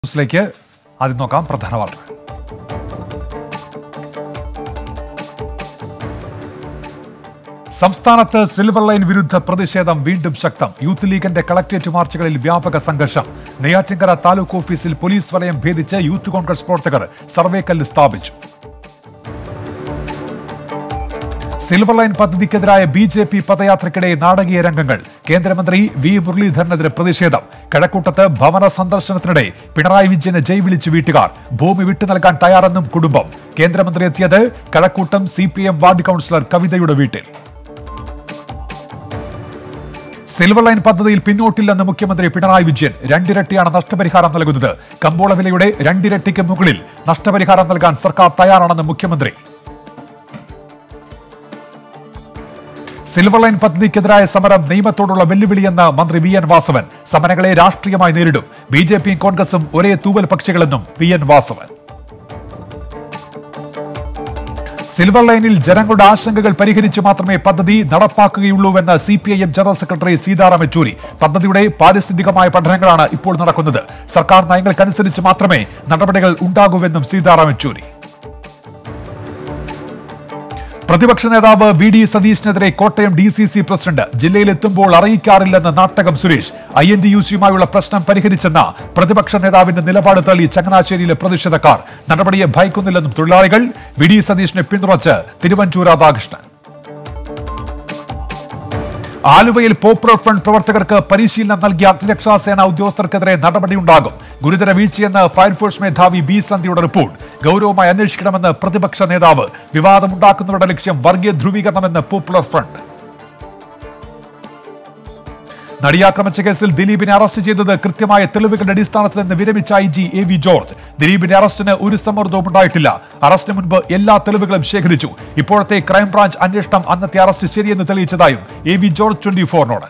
ന്യൂസിലേക്ക് ആദ്യം നോക്കാം പ്രധാന വാർത്തകൾ സംസ്ഥാനത്ത് സിൽവർ ലൈൻ വിരുദ്ധ പ്രതിഷേധം വീണ്ടും ശക്തം യൂത്ത് ലീഗിന്റെ കളക്ടറേറ്റ് മാർച്ചുകളിൽ വ്യാപക സംഘർഷം നെയ്യാറ്റിൻകര താലൂക്ക് ഓഫീസിൽ പോലീസ് വലയം ഭേദിച്ച് യൂത്ത് കോൺഗ്രസ് പ്രവർത്തകർ സർവേക്കല്ല് സ്ഥാപിച്ചു സിൽവർ ലൈൻ പദ്ധതിക്കെതിരായ ബി ജെ പി പദയാത്രയ്ക്കിടെ നാടകീയ രംഗങ്ങൾ കേന്ദ്രമന്ത്രി വി മുരളീധരനെതിരെ പ്രതിഷേധം കഴക്കൂട്ടത്ത് ഭവന സന്ദർശനത്തിനിടെ പിണറായി വിജയന് ജയ് വിളിച്ച് വീട്ടുകാർ ഭൂമി വിട്ടു നൽകാൻ തയ്യാറെന്നും കുടുംബം കേന്ദ്രമന്ത്രി എത്തിയത് Kazhakoottam C P M ward councillor കവിതയുടെ വീട്ടിൽ സിൽവർ ലൈൻ പദ്ധതിയിൽ പിന്നോട്ടില്ലെന്ന് മുഖ്യമന്ത്രി പിണറായി വിജയൻ രണ്ടിരട്ടിയാണ് നഷ്ടപരിഹാരം നൽകുന്നത് കമ്പോള വിലയുടെ രണ്ടിരട്ടിക്ക് മുകളിൽ നഷ്ടപരിഹാരം നൽകാൻ സർക്കാർ തയ്യാറാണെന്ന് മുഖ്യമന്ത്രി സിൽവർ ലൈൻ പദ്ധതിക്കെതിരായ സമരം നിയമത്തോടുള്ള വെല്ലുവിളിയെന്ന് മന്ത്രി വി എൻ വാസവൻ സമരങ്ങളെ രാഷ്ട്രീയമായി നേരിടും ബി ജെ പിയും കോൺഗ്രസും ഒരേ തൂവൽ പക്ഷികളെന്നും വി എൻ വാസവൻ സിൽവർ ലൈനിൽ ജനങ്ങളുടെ ആശങ്കകൾ പരിഹരിച്ച് മാത്രമേ പദ്ധതി നടപ്പാക്കുകയുള്ളൂവെന്ന് C P I M general secretary Sitaram Yechury പദ്ധതിയുടെ പാരിസ്ഥിതികമായ പഠനങ്ങളാണ് ഇപ്പോൾ നടക്കുന്നത് സർക്കാർ നയങ്ങൾക്കനുസരിച്ച് മാത്രമേ നടപടികൾ ഉണ്ടാകൂവെന്നും സീതാറാം യെച്ചൂരി പ്രതിപക്ഷ നേതാവ് വി ഡി സതീഷിനെതിരെ Kottayam D C C president ജില്ലയിലെത്തുമ്പോൾ അറിയിക്കാറില്ലെന്ന് Nattakam Suresh I N D U സിയുമായുള്ള പ്രശ്നം പരിഹരിച്ചെന്ന പ്രതിപക്ഷ നേതാവിന്റെ നിലപാട് തള്ളി ചങ്ങനാശ്ശേരിയിലെ പ്രതിഷേധക്കാർ നടപടിയെ ഭയക്കുന്നില്ലെന്നും തൊഴിലാളികൾ വി ഡി സതീഷിനെ പിന്തുണച്ച് തിരുവഞ്ചൂർ രാധാകൃഷ്ണൻ ആലുവയിൽ പോപ്പുലർ ഫ്രണ്ട് പ്രവർത്തകർക്ക് പരിശീലനം നൽകിയ അഗ്നിരക്ഷാസേന ഉദ്യോഗസ്ഥർക്കെതിരെ നടപടിയുണ്ടാകും ഗുരുതര വീഴ്ചയെന്ന് ഫയർഫോഴ്സ് മേധാവി ബി സന്ധ്യയുടെ റിപ്പോർട്ട് ഗൗരവമായി അന്വേഷിക്കണമെന്ന് പ്രതിപക്ഷ നേതാവ് വിവാദമുണ്ടാക്കുന്നവരുടെ ലക്ഷ്യം വർഗീയ ധ്രുവീകരണമെന്ന് പോപ്പുലർ ഫ്രണ്ട് നടിയാക്രമിച്ച കേസിൽ ദിലീപിനെ അറസ്റ്റ് ചെയ്തത് കൃത്യമായ തെളിവുകളുടെ അടിസ്ഥാനത്തിൽ നിന്ന് വിരമിച്ച I G A V George ദിലീപിന്റെ അറസ്റ്റിന് ഒരു സമ്മർദ്ദവും ഉണ്ടായിട്ടില്ല അറസ്റ്റിന് മുൻപ് എല്ലാ തെളിവുകളും ശേഖരിച്ചു ഇപ്പോഴത്തെ ക്രൈംബ്രാഞ്ച് അന്വേഷണം അന്നത്തെ അറസ്റ്റ് ശരിയെന്ന് തെളിയിച്ചതായും എ വി ജോർജ് ട്വന്റി ഫോറിനോട്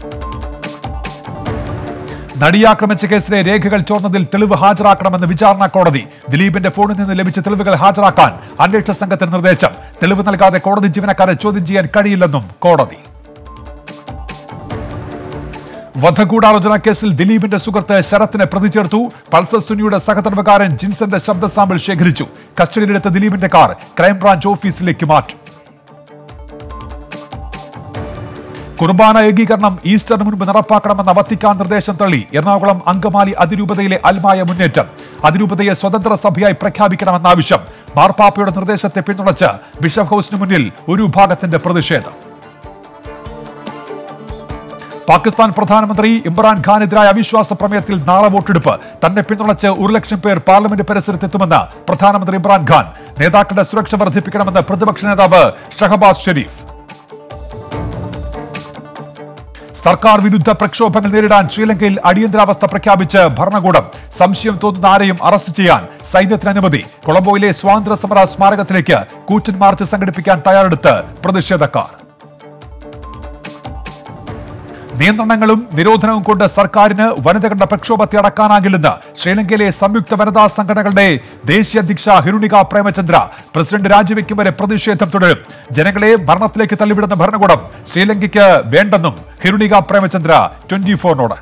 നടിയാക്രമിച്ച കേസിലെ രേഖകൾ ചോർന്നതിൽ തെളിവ് ഹാജരാക്കണമെന്ന് വിചാരണ കോടതി ദിലീപിന്റെ ഫോണിൽ നിന്ന് ലഭിച്ച തെളിവുകൾ ഹാജരാക്കാൻ അന്വേഷണ സംഘത്തിന് നിർദ്ദേശം തെളിവ് നൽകാതെ കോടതി ജീവനക്കാരെ ചോദ്യം ചെയ്യാൻ കഴിയില്ലെന്നും കോടതി വധഗൂഢാലോചന കേസിൽ ദിലീപിന്റെ സുഹൃത്ത് ശരത്തിനെ പ്രതി ചേർത്തു പൾസർ സുനിയുടെ സഹതടവുകാരൻ ജിൻസന്റെ ശബ്ദ സാമ്പിൾ ശേഖരിച്ചു കസ്റ്റഡിയിലെടുത്ത ദിലീപിന്റെ കാർ ക്രൈംബ്രാഞ്ച് ഓഫീസിലേക്ക് മാറ്റും കുർബാന ഏകീകരണം ഈസ്റ്ററിന് മുൻപ് നടപ്പാക്കണമെന്ന വത്തിക്കാൻ നിർദ്ദേശം തള്ളി എറണാകുളം അങ്കമാലി അതിരൂപതയിലെ അൽമായ മുന്നേറ്റം അതിരൂപതയെ സ്വതന്ത്ര സഭയായി പ്രഖ്യാപിക്കണമെന്ന ആവശ്യം മാർപ്പാപ്പയുടെ നിർദ്ദേശത്തെ പിന്തുണച്ച് ബിഷപ്പ് ഹൌസിന് മുന്നിൽ ഒരു വിഭാഗത്തിന്റെ പ്രതിഷേധം പാകിസ്ഥാൻ പ്രധാനമന്ത്രി ഇമ്രാൻഖാനെതിരായ അവിശ്വാസ പ്രമേയത്തിൽ നാളെ വോട്ടെടുപ്പ് തന്നെ പിന്തുണച്ച് ഒരു ലക്ഷം പേർ പാർലമെന്റ് പരിസരത്തെത്തുമെന്ന് പ്രധാനമന്ത്രി ഇമ്രാൻഖാൻ നേതാക്കളുടെ സുരക്ഷ വർദ്ധിപ്പിക്കണമെന്ന് പ്രതിപക്ഷ നേതാവ് ഷഹബാസ് ഷെരീഫ് സർക്കാർ വിരുദ്ധ പ്രക്ഷോഭങ്ങൾ നേരിടാൻ ശ്രീലങ്കയിൽ അടിയന്തരാവസ്ഥ പ്രഖ്യാപിച്ച് ഭരണകൂടം സംശയം തോന്നുന്ന ആരെയും അറസ്റ്റ് ചെയ്യാൻ സൈന്യത്തിന് അനുമതി കൊളംബോയിലെ സ്വാതന്ത്ര്യ സമര സ്മാരകത്തിലേക്ക് കൂറ്റൻ മാർച്ച് സംഘടിപ്പിക്കാൻ തയ്യാറെടുത്ത് പ്രതിഷേധക്കാർ നിയന്ത്രണങ്ങളും നിരോധനവും കൊണ്ട് സർക്കാരിന് വനിതകളുടെ പ്രക്ഷോഭത്തെ അടക്കാനാകില്ലെന്ന് ശ്രീലങ്കയിലെ സംയുക്ത വനിതാ സംഘടനകളുടെ ദേശീയ അധ്യക്ഷ ഹിരുണിക പ്രേമചന്ദ്ര പ്രസിഡന്റ് രാജിവെക്കും വരെ പ്രതിഷേധം തുടരും ജനങ്ങളെ മരണത്തിലേക്ക് തള്ളിവിടുന്ന ഭരണകൂടം ശ്രീലങ്കയ്ക്ക് വേണ്ടെന്നും ഹിരുണിക പ്രേമചന്ദ്ര ട്വന്റി ഫോറിനോട്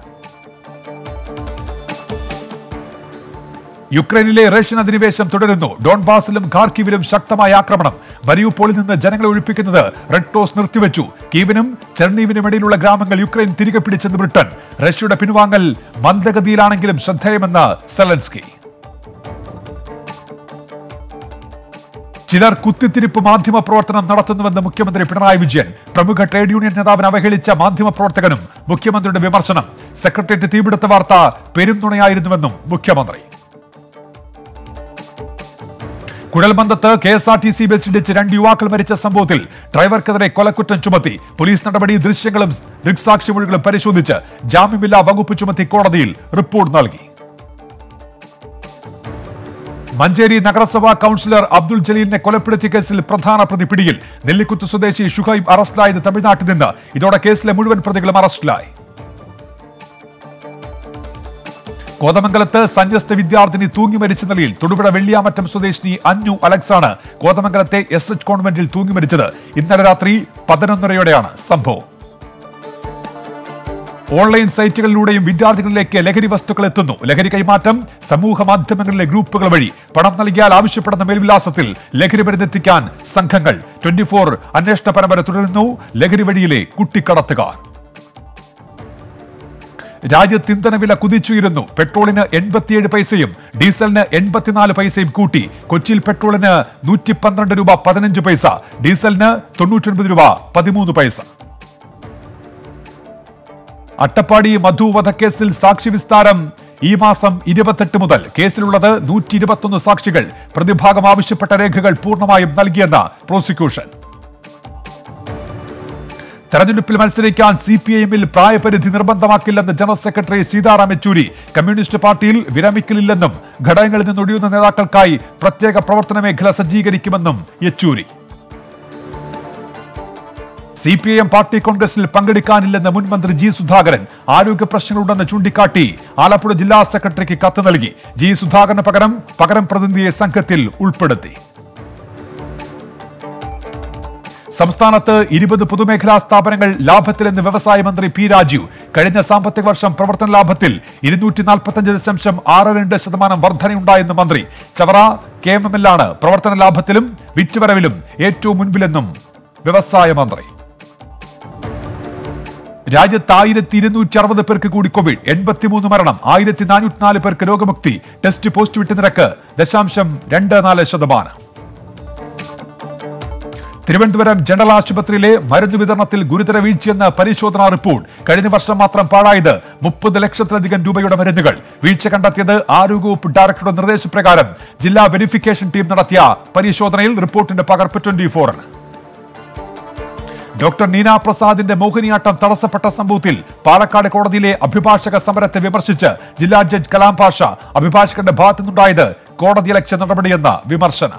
യുക്രൈനിലെ റഷ്യൻ അധിനിവേശം തുടരുന്നു ഡോൺബാസിലും ഖാർക്കിവിലും ശക്തമായ ആക്രമണം മരിയുപോളിൽ നിന്ന് ജനങ്ങളെ ഒഴിപ്പിക്കുന്നത് റെഡ് ക്രോസ് നിർത്തിവെച്ചു കീവിനും ചെർണീവിനും ഇടയിലുള്ള ഗ്രാമങ്ങൾ യുക്രൈൻ തിരികെ പിടിച്ചെന്ന് ബ്രിട്ടൻ റഷ്യയുടെ പിൻവാങ്ങൽ മന്ദഗതിയിലാണെങ്കിലും ശ്രദ്ധേയമെന്ന് സെലൻസ്കി ചിലർ കുത്തിത്തിരിപ്പ് മാധ്യമ പ്രവർത്തനം നടത്തുന്നുവെന്ന് മുഖ്യമന്ത്രി പിണറായി വിജയൻ പ്രമുഖ ട്രേഡ് യൂണിയൻ നേതാവിനെ അവഹേളിച്ച മാധ്യമ പ്രവർത്തകനും മുഖ്യമന്ത്രിയുടെ വിമർശനം സെക്രട്ടേറിയറ്റ് തീപിടുത്ത വാർത്ത പെരുംതുണയായിരുന്നുവെന്നും മുഖ്യമന്ത്രി കുഴൽബന്ധത്ത് K S R T C bus ഇടിച്ച് രണ്ട് യുവാക്കൾ മരിച്ച സംഭവത്തിൽ ഡ്രൈവർക്കെതിരെ കൊലക്കുറ്റം ചുമത്തി പോലീസ് നടപടി ദൃശ്യങ്ങളും ദൃക്സാക്ഷിമൊഴികളും പരിശോധിച്ച് ജാമ്യമില്ലാ വകുപ്പ് ചുമത്തി കോടതിയിൽ റിപ്പോർട്ട് നൽകി മഞ്ചേരി നഗരസഭാ കൌൺസിലർ അബ്ദുൾ ജലീലിനെ കൊലപ്പെടുത്തിയ കേസിൽ പ്രധാന പ്രതി പിടിയിൽ നെല്ലിക്കുത്ത് സ്വദേശി ഷുഹൈബ് അറസ്റ്റിലായത് തമിഴ്നാട്ടിൽ നിന്ന് ഇതോടെ കേസിലെ മുഴുവൻ പ്രതികളും അറസ്റ്റിലായി കോതമംഗലത്ത് സന്യസ്ത വിദ്യാർത്ഥിനി തൂങ്ങി മരിച്ച നിലയിൽ തൊടുപുഴ വെള്ളിയാമറ്റം സ്വദേശിനി അഞ്ഞു അലക്സാണ് കോതമംഗലത്തെ എസ് എച്ച് കോൺവെന്റിൽ തൂങ്ങി മരിച്ചത് ഇന്നലെ രാത്രി പതിനൊന്നരയോടെയാണ് സംഭവം ഓൺലൈൻ സൈറ്റുകളിലൂടെയും വിദ്യാർത്ഥികളിലേക്ക് ലഹരി വസ്തുക്കൾ എത്തുന്നു ലഹരി കൈമാറ്റം സമൂഹ മാധ്യമങ്ങളിലെ ഗ്രൂപ്പുകൾ വഴി പണം നൽകിയാൽ ആവശ്യപ്പെടുന്ന മേൽവിലാസത്തിൽ ലഹരി മരുന്നെത്തിക്കാൻ സംഘങ്ങൾ ട്വന്റി ഫോർ അന്വേഷണ പരമ്പര തുടരുന്നു ലഹരി വഴിയിലെ കുട്ടിക്കടത്തുകാർ രാജ്യത്ത് ഇന്ധനവില കുതിച്ചുയരുന്നു പെട്രോളിന് എൺപത്തിയേഴ് പൈസയും ഡീസലിന് എൺപത്തിനാല് പൈസയും കൂട്ടി കൊച്ചിയിൽ പെട്രോളിന് നൂറ്റി പന്ത്രണ്ട് രൂപ പതിനഞ്ച് പൈസ ഡീസലിന് തൊണ്ണൂറ്റൊൻപത് രൂപ പതിമൂന്ന് പൈസ അട്ടപ്പാടി മധു വധക്കേസിൽ സാക്ഷി വിസ്താരം ഈ മാസം ഇരുപത്തെട്ട് മുതൽ കേസിലുള്ളത് നൂറ്റി ഇരുപത്തൊന്ന് സാക്ഷികൾ പ്രതിഭാഗം ആവശ്യപ്പെട്ട രേഖകൾ പൂർണ്ണമായും നൽകിയെന്ന് പ്രോസിക്യൂഷൻ തെരഞ്ഞെടുപ്പിൽ മത്സരിക്കാൻ സി പി ഐഎമ്മിൽ പ്രായപരിധി നിർബന്ധമാക്കില്ലെന്ന് general secretary Sitaram Yechury communist പാർട്ടിയിൽ വിരമിക്കലില്ലെന്നും ഘടകങ്ങളിൽ നിന്നൊഴിയുന്ന നേതാക്കൾക്കായി പ്രത്യേക പ്രവർത്തന മേഖല സജ്ജീകരിക്കുമെന്നും Yechury C P I M party കോൺഗ്രസിൽ പങ്കെടുക്കാനില്ലെന്ന് മുൻ മന്ത്രി ജി സുധാകരൻ ആരോഗ്യ പ്രശ്നങ്ങളുണ്ടെന്ന് ചൂണ്ടിക്കാട്ടി ആലപ്പുഴ ജില്ലാ സെക്രട്ടറിക്ക് കത്ത് നൽകി ജി സുധാകരന് പകരം പകരം പ്രതിനിധിയെ സംഘത്തിൽ ഉൾപ്പെടുത്തി സംസ്ഥാനത്ത് ഇരുപത് പൊതുമേഖലാ സ്ഥാപനങ്ങൾ ലാഭത്തിലെന്ന് വ്യവസായ മന്ത്രി പി രാജീവ് കഴിഞ്ഞ സാമ്പത്തിക വർഷം പ്രവർത്തന ലാഭത്തിൽ ഇരുന്നൂറ്റി നാൽപ്പത്തഞ്ച് ദശാംശം ആറ് രണ്ട് ശതമാനം വർധനയുണ്ടായെന്ന് മന്ത്രി ചവറ കെ എം എമ്മിലാണ് പ്രവർത്തന ലാഭത്തിലും വിറ്റുവരവിലും ഏറ്റവും മുൻപിലെന്നും വ്യവസായ മന്ത്രി രാജ്യത്ത് ആയിരത്തി ഇരുന്നൂറ്റി അറുപത് പേർക്ക് കൂടി കോവിഡ് എൺപത്തിമൂന്ന് മരണം ആയിരത്തി നാനൂറ്റി നാല് പേർക്ക് രോഗമുക്തി ടെസ്റ്റ് പോസിറ്റിവിറ്റി നിരക്ക് ദശാംശം രണ്ട് നാല് ശതമാനം തിരുവനന്തപുരം ജനറൽ ആശുപത്രിയിലെ മരുന്ന് വിതരണത്തിൽ ഗുരുതര വീഴ്ചയെന്ന പരിശോധനാ റിപ്പോർട്ട് കഴിഞ്ഞ വർഷം മാത്രം പാഴായത് മുപ്പത് ലക്ഷത്തിലധികം രൂപയുടെ മരുന്നുകൾ വീഴ്ച കണ്ടെത്തിയത് ആരോഗ്യവകുപ്പ് ഡയറക്ടറുടെ നിർദ്ദേശപ്രകാരം ജില്ലാ വെരിഫിക്കേഷൻ ടീം നടത്തിയ പരിശോധനയിൽ റിപ്പോർട്ടിന്റെ പകർപ്പ് ട്വന്റി ഫോറിന് ഡോക്ടർ നീന പ്രസാദിന്റെ മോഹിനിയാട്ടം തടസ്സപ്പെട്ട സംഭവത്തിൽ പാലക്കാട് കോടതിയിലെ അഭിഭാഷക സമരത്തെ വിമർശിച്ച് ജില്ലാ ജഡ്ജ് കലാം പാഷ അഭിഭാഷകന്റെ ഭാഗത്തുനിന്നുണ്ടായത് കോടതിയലക്ഷ്യ നടപടിയെന്ന വിമർശനം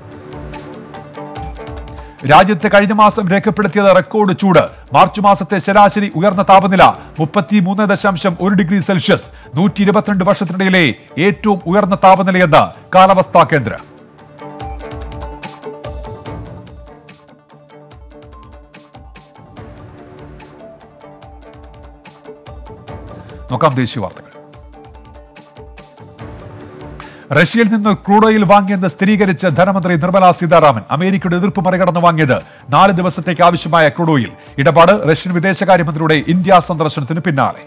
രാജ്യത്ത് കഴിഞ്ഞ മാസം രേഖപ്പെടുത്തിയത് റെക്കോർഡ് ചൂട് മാർച്ച് മാസത്തെ ശരാശരി ഉയർന്ന താപനില മുപ്പത്തി മൂന്ന് ദശാംശം ഒരു ഡിഗ്രി സെൽഷ്യസ് നൂറ്റി ഇരുപത്തിരണ്ട് വർഷത്തിനിടയിലെ ഏറ്റവും ഉയർന്ന താപനിലയെന്ന് കാലാവസ്ഥാ കേന്ദ്രം നോക്കാം ദേശീയ വാർത്തകൾ റഷ്യയിൽ നിന്ന് ക്രൂഡ് ഓയിൽ വാങ്ങിയെന്ന് സ്ഥിരീകരിച്ച് ധനമന്ത്രി നിർമ്മല സീതാരാമൻ അമേരിക്കയുടെ എതിർപ്പ് മറികടന്ന് വാങ്ങിയത് നാല് ദിവസത്തേക്ക് ആവശ്യമായ ക്രൂഡ് ഓയിൽ ഇടപാട് റഷ്യൻ വിദേശകാര്യമന്ത്രിയുടെ ഇന്ത്യ സന്ദർശനത്തിന് പിന്നാലെ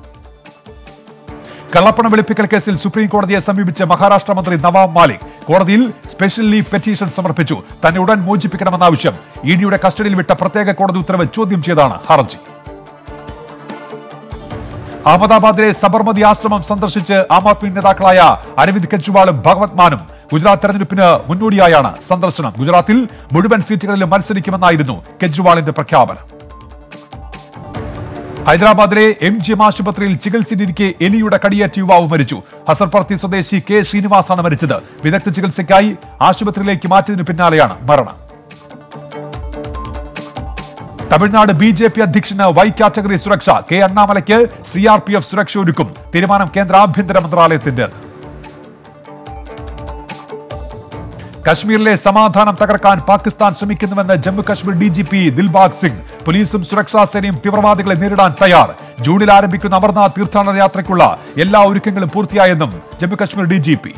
കള്ളപ്പണം വെളുപ്പിക്കൽ കേസിൽ സുപ്രീം കോടതിയെ സമീപിച്ച മഹാരാഷ്ട്ര മന്ത്രി നവാബ് മാലിക് കോടതിയിൽ സ്പെഷ്യൽ ലീവ് പെറ്റീഷൻ സമർപ്പിച്ചു തന്നെ ഉടൻ മോചിപ്പിക്കണമെന്ന ആവശ്യം ഇഡിയുടെ കസ്റ്റഡിയിൽ വിട്ട പ്രത്യേക കോടതി ഉത്തരവ് ചോദ്യം ചെയ്താണ് ഹർജി അഹമ്മദാബാദിലെ സബർമതി ആശ്രമം സന്ദർശിച്ച് ആം ആദ്മി നേതാക്കളായ അരവിന്ദ് കെജ്രിവാളും ഭഗവത് മാനും ഗുജറാത്ത് തെരഞ്ഞെടുപ്പിന് മുന്നോടിയായാണ് സന്ദർശനം ഗുജറാത്തിൽ മുഴുവൻ സീറ്റുകളിലും മത്സരിക്കുമെന്നായിരുന്നു കെജ്രിവാളിന്റെ പ്രഖ്യാപനം ഹൈദരാബാദിലെ എം ജി എം ആശുപത്രിയിൽ ചികിത്സയിലിരിക്കെ എലിയുടെ കടിയേറ്റ യുവാവ് മരിച്ചു ഹസർപർത്തി സ്വദേശി കെ ശ്രീനിവാസാണ് മരിച്ചത് വിദഗ്ധ ചികിത്സയ്ക്കായി ആശുപത്രിയിലേക്ക് മാറ്റിയതിനു പിന്നാലെയാണ് മരണം തമിഴ്നാട് ബി ജെ പി അധ്യക്ഷന് വൈ കാറ്റഗറി സുരക്ഷ K അണ്ണാമലയ്ക്ക് C R P F സുരക്ഷ ഒരുക്കും തീരുമാനം കേന്ദ്ര ആഭ്യന്തര മന്ത്രാലയത്തിന്റേത് കശ്മീരിലെ സമാധാനം തകർക്കാൻ Pakistan ശ്രമിക്കുന്നുവെന്ന് Jammu Kashmir D G P Dilbagh Singh പോലീസും സുരക്ഷാ സേനയും തീവ്രവാദികളെ നേരിടാൻ തയ്യാർ ജൂണിൽ ആരംഭിക്കുന്ന അമർനാഥ് തീർത്ഥാടന യാത്രയ്ക്കുള്ള എല്ലാ ഒരുക്കങ്ങളും പൂർത്തിയായെന്നും Jammu Kashmir D G P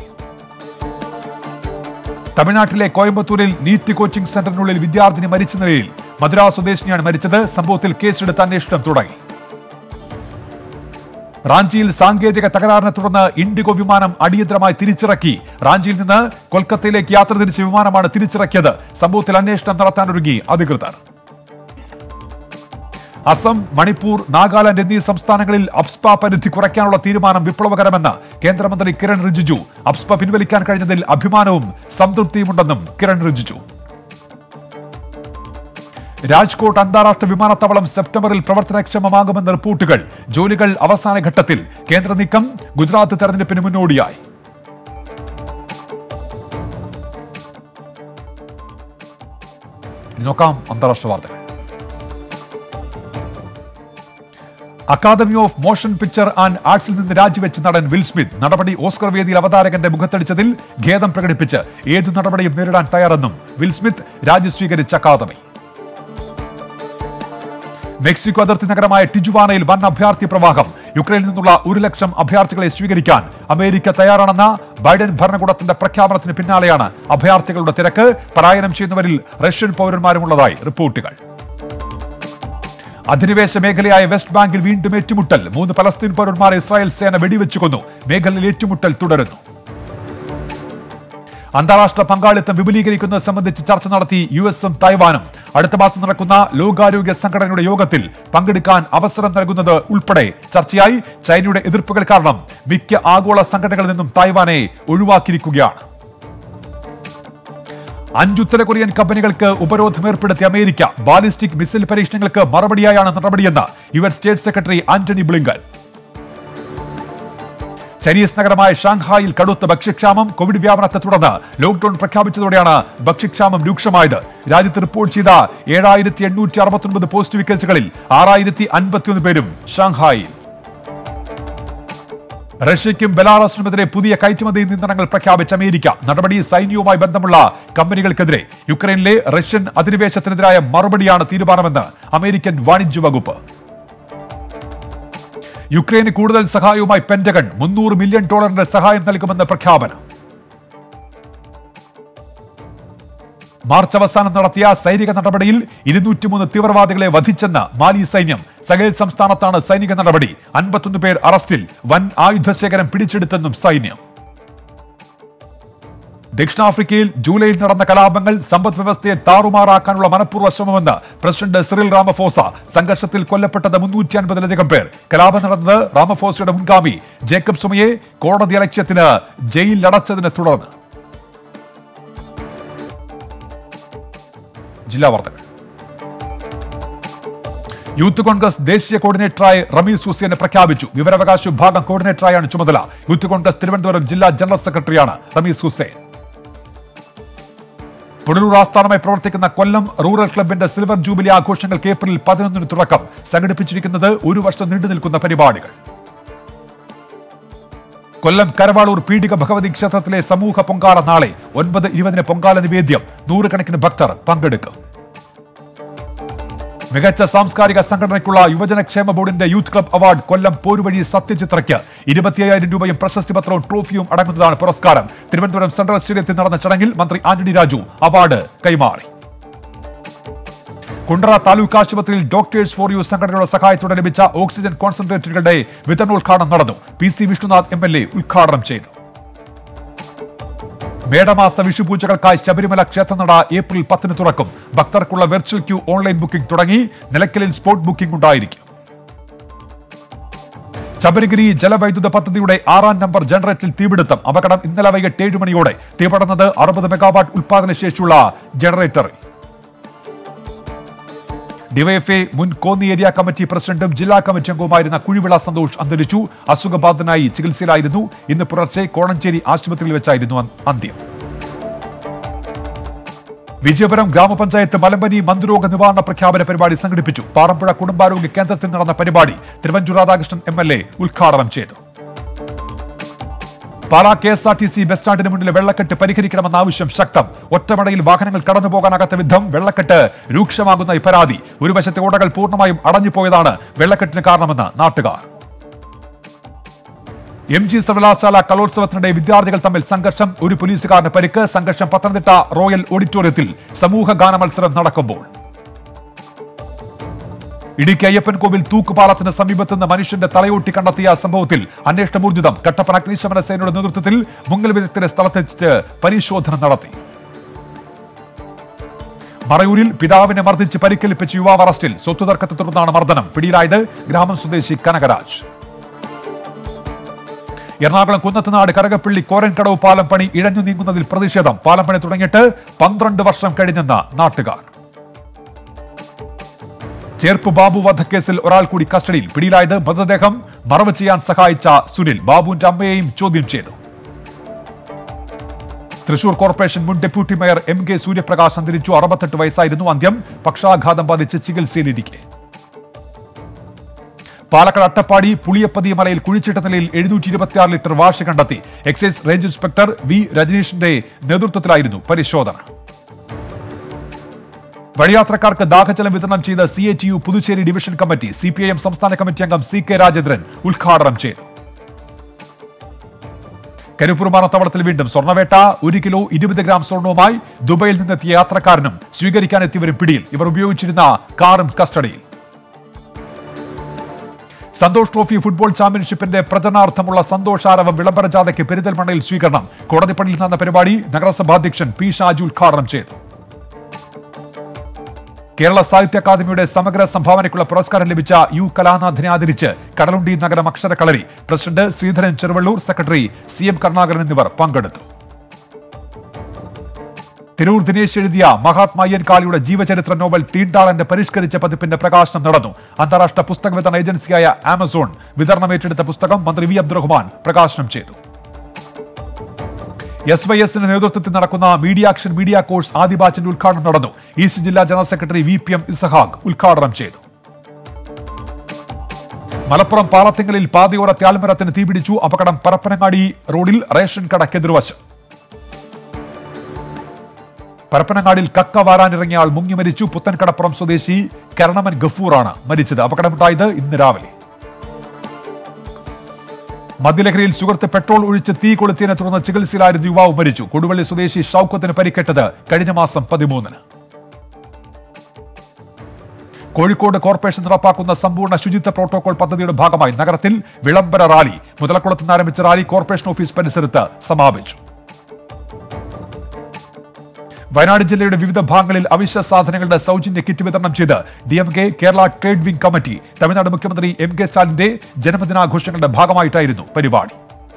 തമിഴ്നാട്ടിലെ കോയമ്പത്തൂരിൽ നീറ്റ് കോച്ചിംഗ് സെന്ററിനുള്ളിൽ വിദ്യാർത്ഥിനി മരിച്ച നിലയിൽ മധുര സ്വദേശിനിയാണ് മരിച്ചത് സംഭവത്തിൽ കേസെടുത്ത് അന്വേഷണം തുടങ്ങി റാഞ്ചിയിൽ സാങ്കേതിക തകരാറിനെ തുടർന്ന് ഇൻഡിഗോ വിമാനം അടിയന്തരമായി തിരിച്ചിറക്കി റാഞ്ചിയിൽ നിന്ന് കൊൽക്കത്തയിലേക്ക് യാത്ര തിരിച്ച വിമാനമാണ് തിരിച്ചിറക്കിയത് സംഭവത്തിൽ അന്വേഷണം നടത്താനൊരുങ്ങി അധികൃതർ അസം മണിപ്പൂർ നാഗാലാൻഡ് എന്നീ സംസ്ഥാനങ്ങളിൽ അബ്സ്പ പരിധി കുറയ്ക്കാനുള്ള തീരുമാനം വിപ്ലവകരമെന്ന് കേന്ദ്രമന്ത്രി കിരൺ റിജിജു അബ്സ്പ പിൻവലിക്കാൻ കഴിഞ്ഞതിൽ അഭിമാനവും സംതൃപ്തിയുമുണ്ടെന്നും കിരൺ റിജിജു രാജ്കോട്ട് അന്താരാഷ്ട്ര വിമാനത്താവളം സെപ്റ്റംബറിൽ പ്രവർത്തനക്ഷമമാകുമെന്ന റിപ്പോർട്ടുകൾ ജോലികൾ അവസാന ഘട്ടത്തിൽ കേന്ദ്ര നീക്കം ഗുജറാത്ത് തെരഞ്ഞെടുപ്പിന് മുന്നോടിയായി ഇനി നോക്കാം അന്താരാഷ്ട്ര വാർത്തകൾ academy of motion picture and ആർട്സിൽ നിന്ന് രാജിവെച്ച് നടൻ വിൽ സ്മിത്ത് നടപടി ഓസ്കർ വേദിയിൽ അവതാരകന്റെ മുഖത്തടിച്ചതിൽ ഖേദം പ്രകടിപ്പിച്ച് ഏതു നടപടിയും നേരിടാൻ തയ്യാറെന്നും വിൽ സ്മിത്ത് രാജി സ്വീകരിച്ച അക്കാദമി മെക്സിക്കോ അതിർത്തി നഗരമായ ടിജുവാനയിൽ വൻ അഭയാർത്ഥി പ്രവാഹം യുക്രൈനിൽ നിന്നുള്ള ഒരു ലക്ഷം അഭയാർത്ഥികളെ സ്വീകരിക്കാൻ അമേരിക്ക തയ്യാറാണെന്ന ബൈഡൻ ഭരണകൂടത്തിന്റെ പ്രഖ്യാപനത്തിന് പിന്നാലെയാണ് അഭയാർത്ഥികളുടെ തിരക്ക് പലായനം ചെയ്യുന്നവരിൽ റഷ്യൻ പൗരന്മാരുമുള്ളതായി റിപ്പോർട്ടുകൾ അധിനിവേശ മേഖലയായ വെസ്റ്റ് ബാങ്കിൽ വീണ്ടും ഏറ്റുമുട്ടൽ മൂന്ന് പലസ്തീൻ പൗരന്മാരെ ഇസ്രായേൽ സേന വെടിവെച്ചു കൊന്നു മേഖലയിൽ ഏറ്റുമുട്ടൽ തുടരുന്നു അന്താരാഷ്ട്ര പങ്കാളിത്തം വിപുലീകരിക്കുന്നത് സംബന്ധിച്ച് ചർച്ച നടത്തി യു എസും തായ്വാനും അടുത്ത മാസം നടക്കുന്ന ലോകാരോഗ്യ സംഘടനയുടെ യോഗത്തിൽ പങ്കെടുക്കാൻ അവസരം നൽകുന്നത് ഉൾപ്പെടെ ചർച്ചയായി ചൈനയുടെ എതിർപ്പുകൾ കാരണം മിക്ക ആഗോള സംഘടനകളിൽ നിന്നും തായ്വാനെ ഒഴിവാക്കിയിരിക്കുകയാണ് അഞ്ച് ഉത്തര കൊറിയൻ കമ്പനികൾക്ക് ഉപരോധം ഏർപ്പെടുത്തിയ അമേരിക്ക ബാലിസ്റ്റിക് മിസൈൽ പരീക്ഷണങ്ങൾക്ക് മറുപടിയായാണ് നടപടിയെന്ന് U S state secretary Antony Blinken Chinese നഗരമായ ഷാങ്ഹായിൽ കടുത്ത ഭക്ഷ്യക്ഷാമം കോവിഡ് വ്യാപനത്തെ തുടർന്ന് ലോക്ഡൌൺ പ്രഖ്യാപിച്ചതോടെയാണ് ഭക്ഷ്യക്ഷാമം രൂക്ഷമായത് രാജ്യത്ത് റിപ്പോർട്ട് ചെയ്ത ഏഴായിരത്തി എണ്ണൂറ്റി അറുപത്തൊൻപത് പോസിറ്റീവ് കേസുകളിൽ ആറായിരത്തി അൻപത്തിയൊന്ന് പേരും ഷാങ്ഹായിൽ റഷ്യയ്ക്കും ബെലാറസിനുമെതിരെ പുതിയ കയറ്റുമതി നിയന്ത്രണങ്ങൾ പ്രഖ്യാപിച്ച അമേരിക്ക നടപടി സൈന്യവുമായി ബന്ധമുള്ള കമ്പനികൾക്കെതിരെ യുക്രൈനിലെ റഷ്യൻ അധിനിവേശത്തിനെതിരായ മറുപടിയാണ് തീരുമാനമെന്ന് അമേരിക്കൻ വാണിജ്യ വകുപ്പ് യുക്രൈന് കൂടുതൽ സഹായവുമായി പെന്റഗൺ മുന്നൂറ് മില്യൺ ഡോളറിന്റെ സഹായം നൽകുമെന്ന് പ്രഖ്യാപനം മാർച്ച് അവസാനം നടത്തിയ സൈനിക നടപടിയിൽ ഇരുന്നൂറ്റിമൂന്ന് തീവ്രവാദികളെ വധിച്ചെന്ന് മാലി സൈന്യം സഹേൽ സംസ്ഥാനത്താണ് സൈനിക നടപടി അൻപത്തൊന്ന് പേർ അറസ്റ്റിൽ വൻ ആയുധശേഖരം പിടിച്ചെടുത്തെന്നും സൈന്യം ദക്ഷിണാഫ്രിക്കയിൽ ജൂലൈയിൽ നടന്ന കലാപങ്ങൾ സമ്പദ് വ്യവസ്ഥയെ താറുമാറാക്കാനുള്ള മനഃപൂർവ്വ ശ്രമമെന്ന് പ്രസിഡന്റ് സിറിൽ റാമഫോസ സംഘർഷത്തിൽ കൊല്ലപ്പെട്ടത് മുന്നൂറ്റി അൻപതിലധികം പേർ കലാപം നടന്നത് റാമഫോസയുടെ മുൻഗാമി ജേക്കബ് സുമയെ കോടതി അലക്ഷ്യത്തിന് ജയിലിലടച്ചതിനെ തുടർന്ന് ജില്ലാ വാർത്തകൾ യൂത്ത് കോൺഗ്രസ് ദേശീയ കോർഡിനേറ്ററായി റമീസ് ഹുസൈനെ പ്രഖ്യാപിച്ചു വിവരാവകാശ വിഭാഗം കോർഡിനേറ്ററായാണ് ചുമതല യൂത്ത് കോൺഗ്രസ് തിരുവനന്തപുരം ജില്ലാ ജനറൽ സെക്രട്ടറിയാണ് റമീസ് ഹുസൈൻ പുനലൂർ ആസ്ഥാനമായി പ്രവർത്തിക്കുന്ന കൊല്ലം റൂറൽ ക്ലബിന്റെ സിൽവർ ജൂബിലി ആഘോഷങ്ങൾക്ക് ഏപ്രിൽ പതിനൊന്നിന് തുടക്കം സംഘടിപ്പിച്ചിരിക്കുന്നത് ഒരു വർഷം നീണ്ടു നിൽക്കുന്ന പരിപാടികൾ കൊല്ലം കരവാളൂർ പീഡിക ഭഗവതി ക്ഷേത്രത്തിലെ സമൂഹ പൊങ്കാല നാളെ ഒൻപത് ഇരുപതിന് പൊങ്കാല നിവേദ്യം നൂറുകണക്കിന് ഭക്തർ പങ്കെടുക്കും മികച്ച സാംസ്കാരിക സംഘടനയ്ക്കുള്ള യുവജനക്ഷേമ ബോർഡിന്റെ youth club award Kollam Poruvazhi സത്യചിത്രയ്ക്ക് ഇരുപത്തിയ്യായിരം രൂപയും പ്രശസ്തി പത്രവും ട്രോഫിയും അടങ്ങുന്നതാണ് പുരസ്കാരം തിരുവനന്തപുരം സെൻട്രൽ സ്റ്റേഡിയത്തിൽ നടന്ന ചടങ്ങിൽ മന്ത്രി ആന്റണി രാജു അവാർഡ് കൈമാറി കുണ്ടറ താലൂക്ക് ആശുപത്രിയിൽ ഡോക്ടേഴ്സ് ഫോർ യു സംഘടനയുടെ സഹായത്തോടെ ലഭിച്ച ഓക്സിജൻ കോൺസെൻട്രേറ്ററുകളുടെ വിതരണോദ്ഘാടനം നടന്നു P C Vishnunath M L A ഉദ്ഘാടനം ചെയ്തു മേടമാസ വിഷുപൂജകൾക്കായി ശബരിമല ക്ഷേത്രനട ഏപ്രിൽ പത്തിന് തുറക്കും ഭക്തർക്കുള്ള വെർച്വൽ ക്യൂ ഓൺലൈൻ ബുക്കിംഗ് തുടങ്ങി നിലയ്ക്കലിൽ സ്പോട്ട് ബുക്കിംഗ് ഉണ്ടായിരിക്കും ശബരിഗിരി ജലവൈദ്യുത പദ്ധതിയുടെ ആറാം നമ്പർ ജനറേറ്ററിൽ തീപിടുത്തം അപകടം ഇന്നലെ വൈകിട്ട് ഏഴ് മണിയോടെ തീപടർന്നത് അറുപത് മെഗാവാട്ട് ഉൽപാദന ശേഷിയുള്ള ജനറേറ്ററിൽ ഡിവൈഎഫ്എ മുൻ കോന്നി ഏരിയ കമ്മിറ്റി പ്രസിഡന്റും ജില്ലാ കമ്മിറ്റി അംഗവുമായിരുന്ന കുഴിവിള സന്തോഷ് അന്തരിച്ചു അസുഖബാധിതനായി ചികിത്സയിലായിരുന്നു ഇന്ന് പുലർച്ചെ കോണഞ്ചേരി ആശുപത്രിയിൽ വെച്ചായിരുന്നു അന്- അന്ത്യം വിജയപുരം ഗ്രാമപഞ്ചായത്ത് മലമ്പനി മന്ത്രോഗ നിവാരണ പ്രഖ്യാപന പരിപാടി സംഘടിപ്പിച്ചു പാറമ്പുഴ കുടുംബാരോഗ്യ കേന്ദ്രത്തിൽ നടന്ന പരിപാടി Thiruvanchoor Radhakrishnan M L A ഉദ്ഘാടനം ചെയ്തു Pala K S R T C bus സ്റ്റാൻഡിന് മുന്നിലെ വെള്ളക്കെട്ട് പരിഹരിക്കണമെന്ന ആവശ്യം ശക്തം ഒറ്റമടയിൽ വാഹനങ്ങൾ കടന്നു പോകാനാകാത്ത വിധം വെള്ളക്കെട്ട് രൂക്ഷമാകുന്ന ഈ പരാതി ഒരു വശത്തെ ഓടകൾ പൂർണ്ണമായും അടഞ്ഞുപോയതാണ് വെള്ളക്കെട്ടിന് കാരണമെന്ന് നാട്ടുകാർ എം ജി സർവകലാശാല കലോത്സവത്തിനിടെ വിദ്യാർത്ഥികൾ തമ്മിൽ സംഘർഷം ഒരു പോലീസുകാരന് പരിക്ക് സംഘർഷം പത്തനംതിട്ട റോയൽ ഓഡിറ്റോറിയത്തിൽ സമൂഹ ഗാന മത്സരം നടക്കുമ്പോൾ ഇടുക്കി അയ്യപ്പൻകോവിൽ തൂക്കുപാലത്തിന് സമീപത്ത് നിന്ന് മനുഷ്യന്റെ തലയോട്ടി കണ്ടെത്തിയ സംഭവത്തിൽ അന്വേഷണം ഊർജിതം കട്ടപ്പന അഗ്നിശമന സേനയുടെ നേതൃത്വത്തിൽ മുങ്ങൽ വിദഗ്ധരെ സ്ഥലത്തെത്തിച്ച് പരിശോധന നടത്തി മറയൂരിൽ പിതാവിനെ മർദ്ദിച്ച് പരിക്കേൽപ്പിച്ച യുവാവ് അറസ്റ്റിൽ സ്വത്ത് തർക്കത്തെ തുടർന്നാണ് മർദ്ദനം പിടിയിലായത് ഗ്രാമം സ്വദേശി കനകരാജ് എറണാകുളം കുന്നത്തുനാട് കരകപ്പള്ളി കോരൻകടവ് പാലം പണി ഇഴഞ്ഞു നീങ്ങുന്നതിൽ പ്രതിഷേധം പാലം പണി തുടങ്ങിയിട്ട് പന്ത്രണ്ട് വർഷം കഴിഞ്ഞെന്ന് നാട്ടുകാർ ചേർപ്പ് ബാബു വധക്കേസിൽ ഒരാൾ കൂടി കസ്റ്റഡിയിൽ പിടിയിലായത് മൃതദേഹം മറവ് ചെയ്യാൻ സഹായിച്ച സുനിൽ ബാബുവിന്റെ അമ്മയെയും ചോദ്യം ചെയ്തു തൃശൂർ കോർപ്പറേഷൻ മുൻ deputy mayor M K Suryaprakash അന്തരിച്ചു അറുപത്തെട്ട് വയസ്സായിരുന്നു അന്ത്യം പക്ഷാഘാതം ബാധിച്ച് ചികിത്സയിലിരിക്കെ പാലക്കാട് അട്ടപ്പാടി പുളിയപ്പതി മലയിൽ കുഴിച്ചിട്ട നിലയിൽ എഴുന്നൂറ്റി ഇരുപത്തിയാറ് ലിറ്റർ വാഷ് കണ്ടെത്തി എക്സൈസ് റേഞ്ച് ഇൻസ്പെക്ടർ വി രജനീഷിന്റെ നേതൃത്വത്തിലായിരുന്നു പരിശോധന വഴിയാത്രക്കാർക്ക് ദാഹജലം വിതരണം ചെയ്ത C A T U Puducherry division committee C P I M സംസ്ഥാന കമ്മിറ്റി അംഗം സി കെ രാജേന്ദ്രൻ ഉദ്ഘാടനം ചെയ്തു കരിപ്പൂർ വിമാനത്താവളത്തിൽ വീണ്ടും സ്വർണ്ണവേട്ട ഒരു കിലോ ഇരുപത് ഗ്രാം സ്വർണവുമായി ദുബൈയിൽ നിന്നെത്തിയ യാത്രക്കാരനും സ്വീകരിക്കാനെത്തിയവരും പിടിയിൽ ഇവർ ഉപയോഗിച്ചിരുന്ന കാറും കസ്റ്റഡിയിൽ സന്തോഷ് ട്രോഫി ഫുട്ബോൾ ചാമ്പ്യൻഷിപ്പിന്റെ പ്രചരണാർത്ഥമുള്ള സന്തോഷാരവം വിളംബര ജാഥയ്ക്ക് പെരിന്തൽമണ്ണയിൽ സ്വീകരണം കോടതിപ്പള്ളിയിൽ നടന്ന പരിപാടി നഗരസഭാ അധ്യക്ഷൻ പി ഷാജു ഉദ്ഘാടനം ചെയ്തു കേരള സാഹിത്യ അക്കാദമിയുടെ സമഗ്ര സംഭാവനയ്ക്കുള്ള പുരസ്കാരം ലഭിച്ച യു കലാനാഥിനെ ആദരിച്ച് കടലുണ്ടി നഗരം Aksharakkalari president Sreedharan Cheruvallur secretary C M Karunakaran എന്നിവർ പങ്കെടുത്തു തിരൂർ ദിനേശ് എഴുതിയ മഹാത്മായൻ കാളിയുടെ ജീവചരിത്ര നോവൽ തീണ്ടാളന്റെ പരിഷ്കരിച്ച പതിപ്പിന്റെ പ്രകാശനം നടന്നു അന്താരാഷ്ട്ര പുസ്തക വിതരണ ഏജൻസിയായ ആമസോൺ വിതരണം ഏറ്റെടുത്ത പുസ്തകം മന്ത്രി വി അബ്ദുറഹ്മാൻ പ്രകാശനം ചെയ്തു എസ് വൈ എസിന്റെ നേതൃത്വത്തിൽ നടക്കുന്ന മീഡിയ ആക്ഷൻ മീഡിയ കോഴ്സ് ആദ്യ ബാച്ചിന്റെ ഉദ്ഘാടനം നടന്നു ഈസ്റ്റ് ജില്ലാ general secretary V P M Isahaq ഉദ്ഘാടനം ചെയ്തു മലപ്പുറം പാളത്തിങ്കലിൽ പാതയോര ത്യാൽമരത്തിന് തീപിടിച്ചു അപകടം പരപ്പനങ്ങാടി റോഡിൽ റേഷൻ കടയ്ക്ക് എതിർവശം പരപ്പനങ്ങാടിൽ കക്ക വാരാനിറങ്ങിയ ആൾ മുങ്ങി മരിച്ചു പുത്തൻകടപ്പുറം സ്വദേശി കരണമൻ ഗഫൂറാണ് മരിച്ചത് അപകടമുണ്ടായത് ഇന്ന് രാവിലെ മദ്യലഹരിയിൽ സുഹൃത്ത് പെട്രോൾ ഒഴിച്ച് തീ കൊളുത്തിയതിനെ തുടർന്ന് ചികിത്സയിലായിരുന്ന യുവാവ് മരിച്ചു കൊടുവള്ളി സ്വദേശി ഷൌക്കത്തിന് പരിക്കേറ്റത് കഴിഞ്ഞ മാസം പതിമൂന്നിന് കോഴിക്കോട് കോർപ്പറേഷൻ നടപ്പാക്കുന്ന സമ്പൂർണ്ണ ശുചിത്വ പ്രോട്ടോകോൾ പദ്ധതിയുടെ ഭാഗമായി നഗരത്തിൽ വിളംബര റാലി മുതലക്കുളത്ത് നിന്ന് ആരംഭിച്ച റാലി കോർപ്പറേഷൻ ഓഫീസ് പരിസരത്ത് സമാപിച്ചു വയനാട് ജില്ലയുടെ വിവിധ ഭാഗങ്ങളിൽ അവശ്യ സാധനങ്ങളുടെ സൗജന്യ കിറ്റ് വിതരണം ചെയ്ത് D M K Kerala trade wing committee Tamil Nadu മുഖ്യമന്ത്രി എം കെ സ്റ്റാലിന്റെ ജന്മദിനാഘോഷങ്ങളുടെ ഭാഗമായിട്ടായിരുന്നു പരിപാടി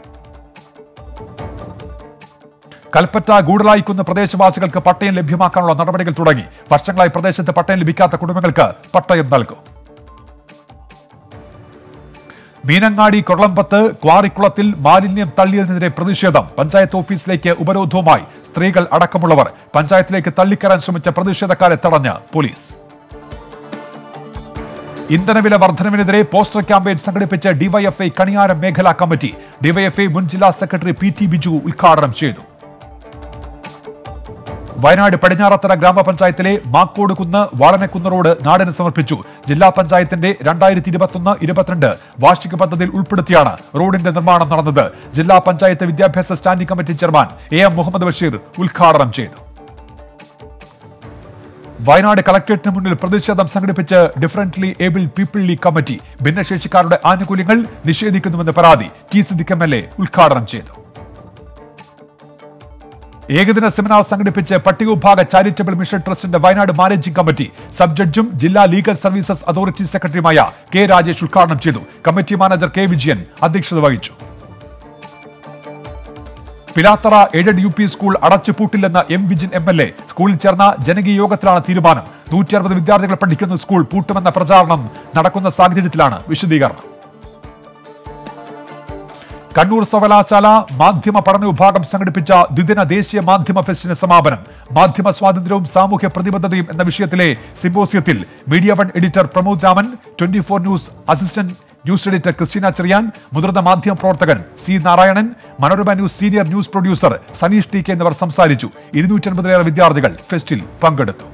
കൽപ്പറ്റ ഗൂഡലായിക്കുന്ന് പ്രദേശവാസികൾക്ക് പട്ടയം ലഭ്യമാക്കാനുള്ള നടപടികൾ തുടങ്ങി വർഷങ്ങളായി പ്രദേശത്ത് പട്ടയം ലഭിക്കാത്ത കുടുംബങ്ങൾക്ക് പട്ടയം നൽകും മീനങ്ങാടി കൊള്ളമ്പത്ത് ക്വാറിക്കുളത്തിൽ മാലിന്യം തള്ളിയതിനെതിരെ പ്രതിഷേധം പഞ്ചായത്ത് ഓഫീസിലേക്ക് ഉപരോധവുമായി സ്ത്രീകൾ അടക്കമുള്ളവർ പഞ്ചായത്തിലേക്ക് തള്ളിക്കയറാൻ ശ്രമിച്ച പ്രതിഷേധക്കാരെ തടഞ്ഞ് പോലീസ് ഇന്ധനവില വർധനവിനെതിരെ പോസ്റ്റർ ക്യാമ്പയിൻ സംഘടിപ്പിച്ച ഡിവൈഎഫ്ഐ കണിയാരം മേഖലാ കമ്മിറ്റി ഡിവൈഎഫ്ഐ മുൻ ജില്ലാ സെക്രട്ടറി പി ടി ബിജു ഉദ്ഘാടനം ചെയ്തു വയനാട് പടിഞ്ഞാറത്തറ ഗ്രാമപഞ്ചായത്തിലെ മാക്കോട് കുന്ന് വാളനക്കുന്ന് റോഡ് നാടിന് സമർപ്പിച്ചു ജില്ലാ പഞ്ചായത്തിന്റെ രണ്ടായിരത്തി ഇരുപത്തൊന്ന് ഇരുപത്തിരണ്ട് വാർഷിക പദ്ധതിയിൽ ഉൾപ്പെടുത്തിയാണ് റോഡിന്റെ നിർമ്മാണം നടന്നത് ജില്ലാ പഞ്ചായത്ത് വിദ്യാഭ്യാസ standing committee chairman A M Muhammad Basheer ഉദ്ഘാടനം ചെയ്തു വയനാട് കളക്ടറേറ്റിന് മുന്നിൽ പ്രതിഷേധം സംഘടിപ്പിച്ച് differently able people league committee ഭിന്നശേഷിക്കാരുടെ ആനുകൂല്യങ്ങൾ നിഷേധിക്കുന്നുവെന്ന് പരാതി T Siddique M L A ഉദ്ഘാടനം ചെയ്തു ഏകദിന സെമിനാർ സംഘടിപ്പിച്ച് പട്ടികവിഭാഗ ചാരിറ്റബിൾ മിഷൻ ട്രസ്റ്റിന്റെ വയനാട് മാനേജിംഗ് കമ്മിറ്റി സബ് ജഡ്ജും ജില്ലാ ലീഗൽ സർവീസസ് അതോറിറ്റി സെക്രട്ടറിയുമായ കെ രാജേഷ് ഉദ്ഘാടനം ചെയ്തു കമ്മിറ്റി മാനേജർ കെ വിജയൻ അധ്യക്ഷത വഹിച്ചു Pilathara aided U P school അടച്ചുപൂട്ടില്ലെന്ന M Vijin M L A സ്കൂളിൽ ചേർന്ന ജനകീയ യോഗത്തിലാണ് തീരുമാനം നൂറ്റി അറുപത് വിദ്യാർത്ഥികൾ പഠിക്കുന്ന സ്കൂൾ പൂട്ടുമെന്ന പ്രചാരണം നടക്കുന്ന സാഹചര്യത്തിലാണ് വിശദീകരണം കണ്ണൂർ സർവകലാശാല മാധ്യമ പഠന വിഭാഗം സംഘടിപ്പിച്ച ദ്വിദിന ദേശീയ മാധ്യമ ഫെസ്റ്റിന് സമാപനം മാധ്യമ സ്വാതന്ത്ര്യവും സാമൂഹ്യ പ്രതിബദ്ധതയും എന്ന വിഷയത്തിലെ സിമ്പോസിയത്തിൽ media one editor Pramod Raman twenty four news assistant news editor Christina Cherian മുതിർന്ന മാധ്യമ പ്രവർത്തകൻ C Narayanan Manorama news senior news producer Saneesh T K എന്നിവർ സംസാരിച്ചു ഇരുന്നൂറ്റി അൻപതിലേറെ വിദ്യാർത്ഥികൾ ഫെസ്റ്റിൽ പങ്കെടുത്തു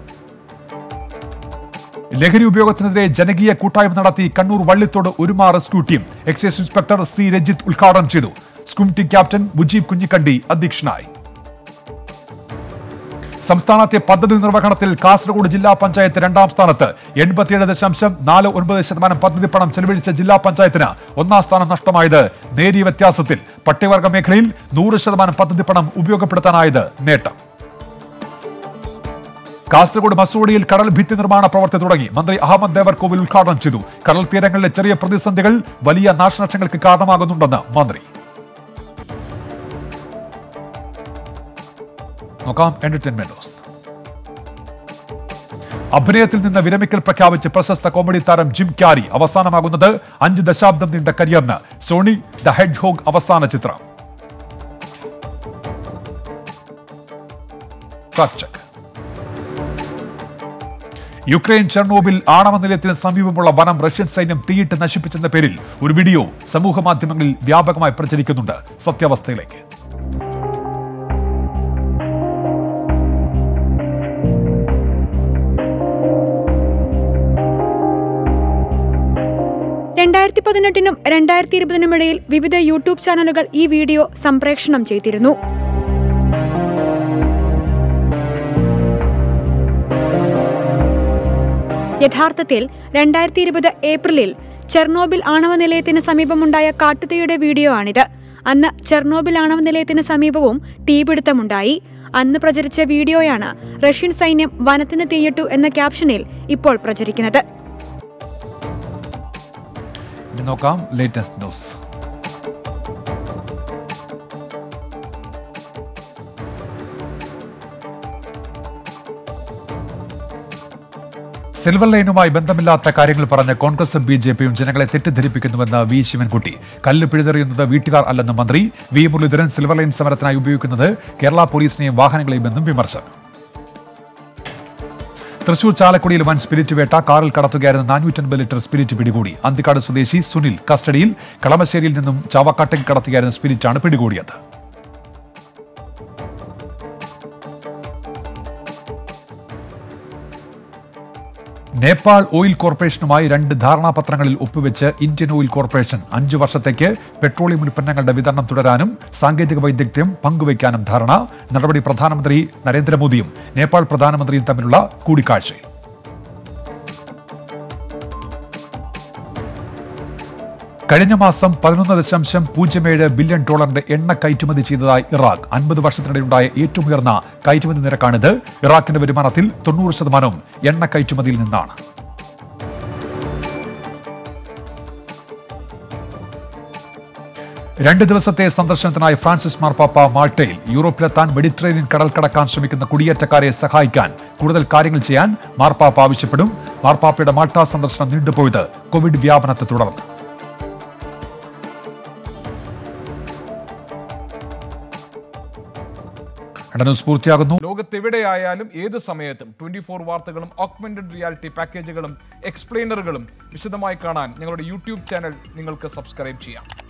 ലഹരി ഉപയോഗത്തിനെതിരെ ജനകീയ കൂട്ടായ്മ നടത്തി Kannur Vallithode Oruma rescue team excise inspector C Rajith ഉദ്ഘാടനം ചെയ്തു സ്കൂം ടീം ക്യാപ്റ്റൻ മുജീബ് കുഞ്ഞിക്കണ്ടി അധ്യക്ഷനായി സംസ്ഥാനത്തെ പദ്ധതി നിർവഹണത്തിൽ കാസർഗോഡ് ജില്ലാ പഞ്ചായത്ത് രണ്ടാം സ്ഥാനത്ത് എൺപത്തിയേഴ് ദശാംശം നാല് ഒൻപത് ശതമാനം പദ്ധതി പണം ചെലവഴിച്ച ജില്ലാ പഞ്ചായത്തിന് ഒന്നാം സ്ഥാനം നഷ്ടമായത് നേരിയ വ്യത്യാസത്തിൽ പട്ടികവർഗ മേഖലയിൽ നൂറ് ശതമാനം പദ്ധതി പണം ഉപയോഗപ്പെടുത്താനായത് നേട്ടം കാസർഗോഡ് മസൂടിയിൽ കടൽ ഭിത്തി നിർമ്മാണ പ്രവർത്തി തുടങ്ങി മന്ത്രി അഹമ്മദ് ദേവർകോവിൽ ഉദ്ഘാടനം ചെയ്തു കടൽ തീരങ്ങളിലെ ചെറിയ പ്രതിസന്ധികൾ വലിയ നാശനഷ്ടങ്ങൾക്ക് കാരണമാകുന്നുണ്ടെന്ന് മന്ത്രി നോക്കാം എന്റർടൈൻമെന്റ് ന്യൂസ് അഭിനയത്തിൽ നിന്ന് വിരമിക്കൽ പ്രഖ്യാപിച്ച് പ്രശസ്ത കോമഡി താരം ജിം ക്യാരി അവസാനമാകുന്നത് അഞ്ച് ദശാബ്ദം നീണ്ട കരിയറിന് സോണി ദ ഹെഡ് ഹോഗ് അവസാന ചിത്രം Fact check. യുക്രൈൻ ചെർണോബിൽ ആണവ നിലയത്തിന് സമീപമുള്ള വനം റഷ്യൻ സൈന്യം തീയിട്ട് നശിപ്പിച്ചെന്ന പേരിൽ ഒരു വീഡിയോ സമൂഹ മാധ്യമങ്ങളിൽ വ്യാപകമായി പ്രചരിക്കുന്നുണ്ട് സത്യാവസ്ഥയിലേക്ക് രണ്ടായിരത്തി പതിനെട്ടിനും രണ്ടായിരത്തി ഇരുപതിനും ഇടയിൽ വിവിധ യൂട്യൂബ് ചാനലുകൾ ഈ വീഡിയോ സംപ്രേഷണം ചെയ്തിരുന്നു യഥാർത്ഥത്തിൽ രണ്ടായിരത്തി ഇരുപത് ഏപ്രിലിൽ ചെർണോബിൽ ആണവ നിലയത്തിന് സമീപമുണ്ടായ കാട്ടുതീയുടെ വീഡിയോ ആണിത് അന്ന് ചെർണോബിൽ ആണവ നിലയത്തിന് സമീപവും തീപിടുത്തമുണ്ടായി അന്ന് പ്രചരിച്ച വീഡിയോയാണ് റഷ്യൻ സൈന്യം വനത്തിന് തീയിട്ടു എന്ന ക്യാപ്ഷനിൽ ഇപ്പോൾ പ്രചരിക്കുന്നത് ഇനി നോക്കാം ലേറ്റസ്റ്റ് ന്യൂസ് സിൽവർ ലൈനുമായി ബന്ധമില്ലാത്ത കാര്യങ്ങൾ പറഞ്ഞ് കോൺഗ്രസും ബി ജെ പിയും ജനങ്ങളെ തെറ്റിദ്ധരിപ്പിക്കുന്നുവെന്ന് വി ശിവൻകുട്ടി കല്ല് പിഴുതെറിയുന്നത് വീട്ടുകാർ അല്ലെന്ന് മന്ത്രി വി മുരളീധരൻ സിൽവർ ലൈൻ സമരത്തിനായി ഉപയോഗിക്കുന്നത് കേരള പോലീസിനെയും വാഹനങ്ങളെയും എന്നും വിമർശനം തൃശൂർ ചാലക്കുടിയിൽ വൻ സ്പിരിറ്റ് വേട്ട കാറിൽ കടത്തുകയായിരുന്ന നാനൂറ്റൻപത് ലിറ്റർ സ്പിരിറ്റ് പിടികൂടി അന്തിക്കാട് സ്വദേശി സുനിൽ കസ്റ്റഡിയിൽ കളമശ്ശേരിയിൽ നിന്നും ചാവക്കാട്ടേക്ക് കടത്തുകയായിരുന്ന സ്പിരിറ്റാണ് പിടികൂടിയത് നേപ്പാൾ ഓയിൽ കോർപ്പറേഷനുമായി രണ്ട് ധാരണാപത്രങ്ങളിൽ ഒപ്പുവെച്ച് ഇന്ത്യൻ ഓയിൽ കോർപ്പറേഷൻ അഞ്ചു വർഷത്തേക്ക് പെട്രോളിയം ഉൽപ്പന്നങ്ങളുടെ വിതരണം തുടരാനും സാങ്കേതിക വൈദഗ്ധ്യം പങ്കുവയ്ക്കാനും ധാരണ നടപടി പ്രധാനമന്ത്രി നരേന്ദ്രമോദിയും നേപ്പാൾ പ്രധാനമന്ത്രിയും തമ്മിലുള്ള കൂടിക്കാഴ്ചയിൽ കഴിഞ്ഞ മാസം പതിനൊന്ന് ദശാംശം പൂജ്യം ഏഴ് ബില്യൺ ഡോളറിന്റെ എണ്ണ കയറ്റുമതി ചെയ്തതായി ഇറാഖ് അൻപത് വർഷത്തിനിടെയുണ്ടായ ഏറ്റവും ഉയർന്ന കയറ്റുമതി നിരക്കാണിത് ഇറാഖിന്റെ വരുമാനത്തിൽ തൊണ്ണൂറ് ശതമാനവും എണ്ണ കയറ്റുമതിയിൽ നിന്നാണ് രണ്ട് ദിവസത്തെ സന്ദർശനത്തിനായി ഫ്രാൻസിസ് മാർപ്പാപ്പ മാൾട്ടയിൽ യൂറോപ്പിലെത്താൻ മെഡിറ്ററേനിയൻ കടൽ കടക്കാൻ ശ്രമിക്കുന്ന കുടിയേറ്റക്കാരെ സഹായിക്കാൻ കൂടുതൽ കാര്യങ്ങൾ ചെയ്യാൻ മാർപ്പാപ്പ ആവശ്യപ്പെടും മാർപ്പാപ്പയുടെ മാൾട്ട സന്ദർശനം നീണ്ടുപോയത് കോവിഡ് വ്യാപനത്തെ തുടർന്ന് കണ്ട ന്യൂസ് പൂർത്തിയാകുന്നു ലോകത്തെവിടെയായാലും ഏത് സമയത്തും ട്വന്റി ഫോർ വാർത്തകളും ഓഗ്മെന്റഡ് റിയാലിറ്റി പാക്കേജുകളും എക്സ്പ്ലെയിനറുകളും വിശദമായി കാണാൻ ഞങ്ങളുടെ യൂട്യൂബ് ചാനൽ നിങ്ങൾക്ക് സബ്സ്ക്രൈബ് ചെയ്യാം